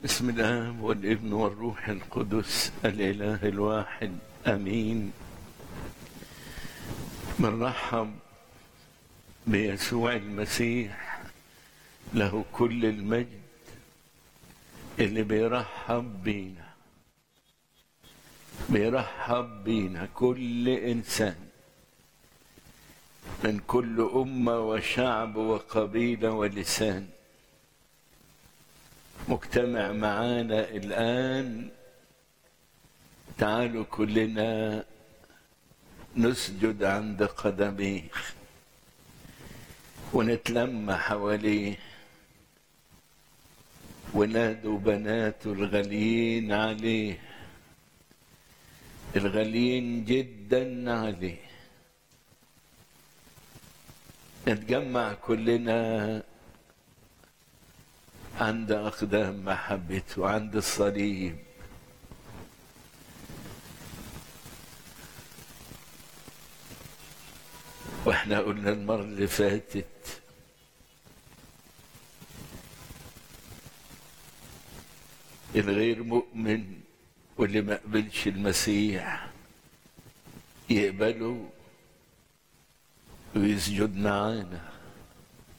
بسم الله والابن والروح القدس الاله الواحد امين بنرحب بيسوع المسيح له كل المجد اللي بيرحب بينا بيرحب بينا كل انسان من كل امه وشعب وقبيله ولسان مجتمع معانا الآن تعالوا كلنا نسجد عند قدميه ونتلم حواليه ونادوا بناته الغاليين عليه الغاليين جدا عليه نتجمع كلنا عند أقدام محبته عند الصليب واحنا قلنا المرة اللي فاتت الغير مؤمن واللي ما قبلش المسيح يقبله ويسجد معانا